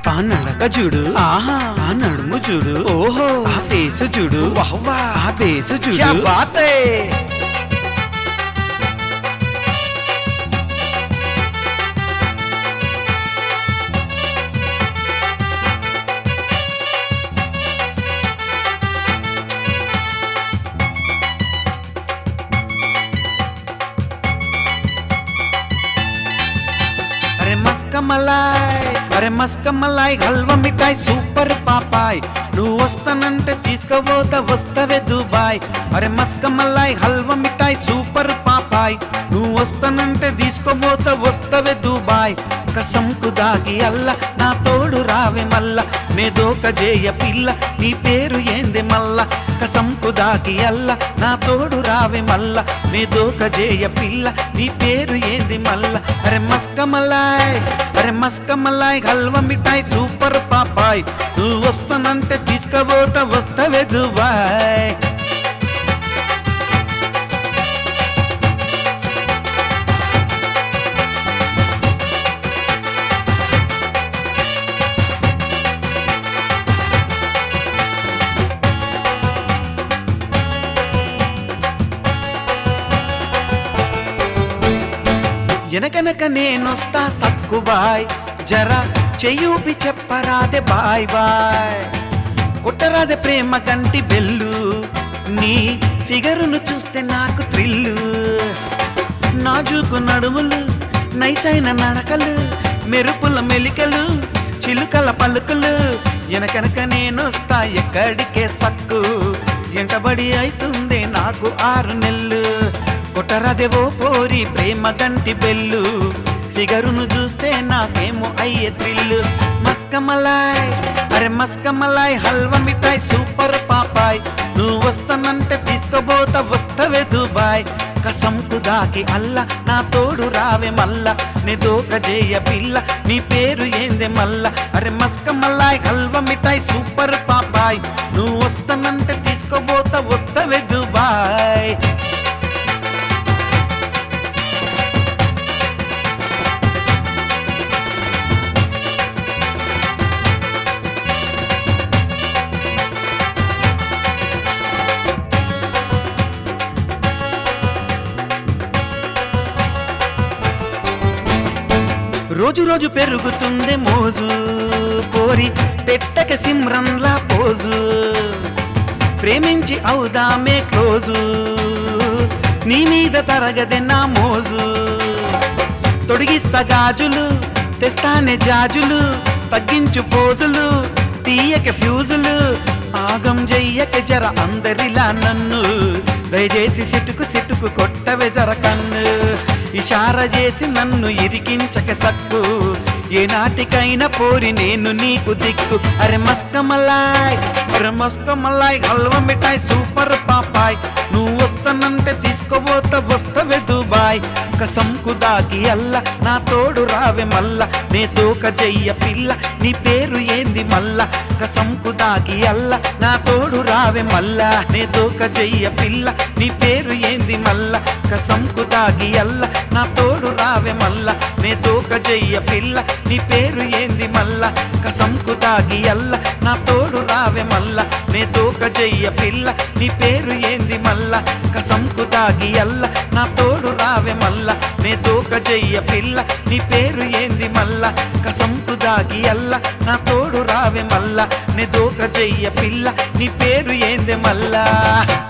ఆ నడక చూడు ఆహా ఆ నడుము చూడు ఓహో ఆ ఫేసు చూడు వాహ్ వాహ్. ఆ బేసు क्या చూడు बात है అరే మస్క మలాయ్ అరే మస్క మలాయ్ హల్వా మిఠాయ్ సూపర్ పాపాయ్ నువ్వు వస్తానంటే తీసుకోబోతా వస్తవే దుబాయ్ అరే మస్క మలాయ్ హల్వా మిఠాయ్ సూపర్ పాపాయ్ నువ్వు వస్తానంటే తీసుకోబోతా వస్తవే దుబాయ్ కసంకు దాగి అల్ల నా తోడు రావే మల్ల మేదోక జేయ పిల్ల నీ పేరు ఏంది మల్ల కసంకు దాగి అల్ల నా తోడు రావే మల్ల మేదోక జేయ పిల్ల నీ పేరు ఏంది మల్ల అరే మస్క మలాయ్ అరే మస్క మలాయ్ హల్వా మిఠాయ్ సూపర్ పాపాయ్ నువ్వు వస్తానంటే తీసుకోబోత వస్తవే దుబాయ్ ఎనకనక నేనొస్తా సక్కుబాయ్ జర చెయ్యూపి చెప్పరాదే బాయ్ బాయ్ కొట్టరాదే ప్రేమ కంటి బెల్లు నీ ఫిగరును చూస్తే నాకు థ్రిల్లు నాజుకు నడుములు నైసైన నడకలు మెరుపుల మెలికలు చిలుకల పలుకులు ఎనకనక నేనొస్తా ఎక్కడికే సక్కు ఎంటబడి అవుతుంది నాకు ఆరు నెల్లు కొట్టరదేవో పోరి ప్రేమ గంటి బెల్లు ఫిగరును చూస్తే నాకేమో అయ్యే థ్రిల్లు మస్కమలాయ్ అరే మస్కమలాయ్ హల్వా మిఠాయ్ సూపర్ పాపాయ్ నువ్వు వస్తానంటే తీసుకోబోతా వస్తవే దుబాయ్ కసంకు దాకి అల్ల నా తోడు రావే మల్ల నీ దోక జేయ పిల్ల నీ పేరు ఏందే మల్ల అరే మస్కమలాయ్ హల్వా మిఠాయ్ సూపర్ పాపాయ్ నువ్వు వస్తానంటే తీసుకోబోతా వస్తవే దుబాయ్ రోజు రోజు పెరుగుతుంది మోజు కోరి పెట్టక సిమ్రన్లా పోజు ప్రేమించి అవుదామే క్లోజు నీ మీద తరగదే నా మోజు తొడిగిస్తా గాజులు తెస్తానే జాజులు తగ్గించు పోజులు తీయక ఫ్యూజులు ఆగం చెయ్యక జర అందరిలా నన్ను దయచేసి సిటుకు సిటుకు కొట్టవే జర కన్ను ఇషార చేసి నన్ను ఇరికించక సక్కు ఏ నాటికైనా పోరి నేను నీకు దిక్కు అరే మస్కమలాయ్ అరే మస్కమలాయ్ హల్వా మిఠాయ్ సూపర్ పాపాయ్ నువ్వు వస్తానంటే తీసుకోబోతా వస్తవే దుబాయ్ కసంకు దాగి అల్ల నా తోడు రావే మల్ల నే తోక జయ్య పిల్ల నీ పేరు ఏంది మల్ల కసంకు దాగి అల్ల నా తోడు రావే మల్ల నే తోక జయ్య పిల్ల నీ పేరు ఏంది మల్ల కసంకు దాగి అల్ల నా తోడు రావే మల్ల నే తోక జయ్య పిల్ల నీ పేరు ఏంది మల్ల కసంకు దాగి అల్ల నా తోడు రావే మల్ల నే తోక జయ్య పిల్ల నీ పేరు ఏంది మల్ల కసంకు దాగి అల్ల నా తోడు రావే మల్ల నే తోక జయ్య పిల్ల నీ పేరు ఏంది మల్ల కసంకు దాగి అల్ల నా తోడు రావే మల్ల నే దోక జయ్య పిల్ల నీ పేరు ఏంది మల్లా